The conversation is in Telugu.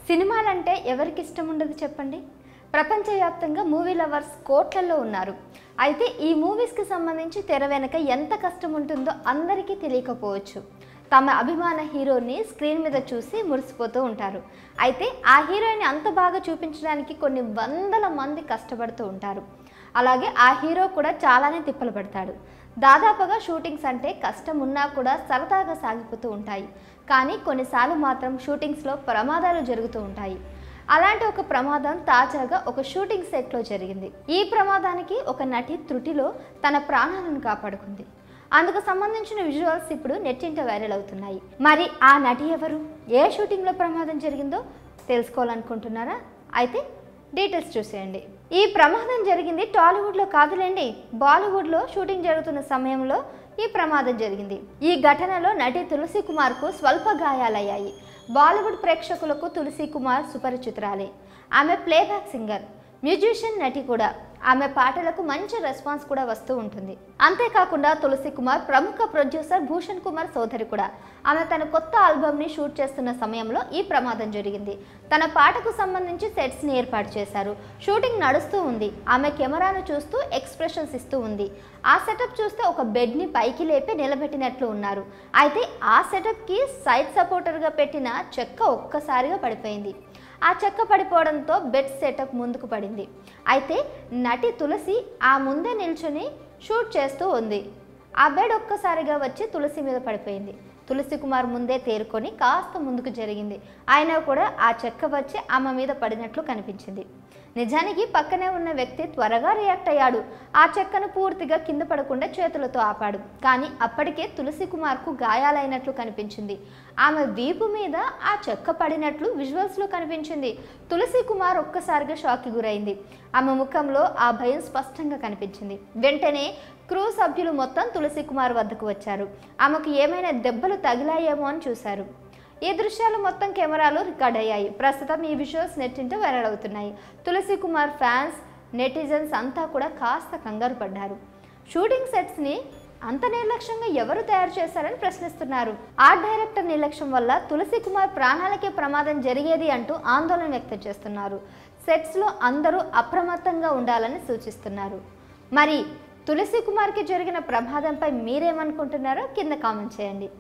సినిమాలంటే ఎవరికి ఇష్టం ఉండదు చెప్పండి ప్రపంచవ్యాప్తంగా మూవీ లవర్స్ కోట్లలో ఉన్నారు అయితే ఈ మూవీస్కి సంబంధించి తెర వెనక ఎంత కష్టం ఉంటుందో అందరికీ తెలియకపోవచ్చు తమ అభిమాన హీరోని స్క్రీన్ మీద చూసి మురిసిపోతూ ఉంటారు అయితే ఆ హీరోయిన్ అంత బాగా చూపించడానికి కొన్ని వందల మంది కష్టపడుతూ ఉంటారు అలాగే ఆ హీరో కూడా చాలానే తిప్పలు పడతాడు దాదాపుగా షూటింగ్స్ అంటే కష్టం ఉన్నా కూడా సరదాగా సాగిపోతూ ఉంటాయి కానీ కొన్నిసార్లు మాత్రం షూటింగ్స్లో ప్రమాదాలు జరుగుతూ ఉంటాయి అలాంటి ఒక ప్రమాదం తాజాగా ఒక షూటింగ్ సెట్లో జరిగింది ఈ ప్రమాదానికి ఒక నటి త్రుటిలో తన ప్రాణాలను కాపాడుకుంది అందుకు సంబంధించిన విజువల్స్ ఇప్పుడు నెట్టింట వైరల్ అవుతున్నాయి మరి ఆ నటి ఎవరు ఏ షూటింగ్లో ప్రమాదం జరిగిందో తెలుసుకోవాలనుకుంటున్నారా అయితే డీటెయిల్స్ చూసేయండి ఈ ప్రమాదం జరిగింది టాలీవుడ్లో కాదులేండి బాలీవుడ్లో షూటింగ్ జరుగుతున్న సమయంలో ఈ ప్రమాదం జరిగింది ఈ ఘటనలో నటి తులసి కుమార్కు స్వల్ప గాయాలయ్యాయి బాలీవుడ్ ప్రేక్షకులకు తులసి కుమార్ సుపరిచితురాలే ఆమె ప్లేబ్యాక్ సింగర్ మ్యూజిషియన్ నటి కూడా ఆమె పాటలకు మంచి రెస్పాన్స్ కూడా వస్తూ ఉంటుంది అంతేకాకుండా తులసి కుమార్ ప్రముఖ ప్రొడ్యూసర్ భూషణ్ కుమార్ సోదరి కూడా ఆమె తన కొత్త ఆల్బమ్ని షూట్ చేస్తున్న సమయంలో ఈ ప్రమాదం జరిగింది తన పాటకు సంబంధించి సెట్స్ని ఏర్పాటు చేశారు షూటింగ్ నడుస్తూ ఉంది ఆమె కెమెరాను చూస్తూ ఎక్స్ప్రెషన్స్ ఇస్తూ ఉంది ఆ సెటప్ చూస్తే ఒక బెడ్ని పైకి లేపి నిలబెట్టినట్లు ఉన్నారు అయితే ఆ సెటప్కి సైడ్ సపోర్టర్గా పెట్టిన చెక్క ఒక్కసారిగా పడిపోయింది ఆ చెక్క పడిపోవడంతో బెడ్ సెటప్ ముందుకు పడింది అయితే నటి తులసి ఆ ముందే నిల్చుని షూట్ చేస్తూ ఉంది ఆ బెడ్ ఒక్కసారిగా వచ్చి తులసి మీద పడిపోయింది తులసి కుమార్ ముందే తేరుకొని కాస్త ముందుకు జరిగింది అయినా కూడా ఆ చెక్క వచ్చి ఆమె మీద పడినట్లు కనిపించింది నిజానికి పక్కనే ఉన్న వ్యక్తి త్వరగా రియాక్ట్ అయ్యాడు ఆ చెక్కను పూర్తిగా కింద పడకుండా చేతులతో ఆపాడు కానీ అప్పటికే తులసి కుమార్కు గాయాలైనట్లు కనిపించింది ఆమె వీపు మీద ఆ చెక్క పడినట్లు విజువల్స్లో కనిపించింది తులసి కుమార్ ఒక్కసారిగా షాక్కి గురైంది ఆమె ముఖంలో ఆ భయం స్పష్టంగా కనిపించింది వెంటనే క్రూ సభ్యులు మొత్తం తులసి కుమార్ వద్దకు వచ్చారు ఆమెకు ఏమైనా దెబ్బలు తగిలాయేమో అని చూశారు ఈ దృశ్యాలు మొత్తం కెమెరాలో రికార్డ్ అయ్యాయి ప్రస్తుతం ఈ విజువల్స్ నెట్టింట వైరల్ అవుతున్నాయి తులసి కుమార్ ఫ్యాన్స్ నెటిజన్స్ అంతా కూడా కాస్త కంగారు పడ్డారు షూటింగ్ సెట్స్ని అంత నిర్లక్ష్యంగా ఎవరు తయారు చేశారని ప్రశ్నిస్తున్నారు ఆర్ట్ డైరెక్టర్ నిర్లక్ష్యం వల్ల తులసి కుమార్ ప్రాణాలకే ప్రమాదం జరిగేది అంటూ ఆందోళన వ్యక్తం చేస్తున్నారు సెట్స్లో అందరూ అప్రమత్తంగా ఉండాలని సూచిస్తున్నారు మరి తులసి కుమార్కి జరిగిన ప్రమాదంపై మీరేమనుకుంటున్నారో కింద కామెంట్ చేయండి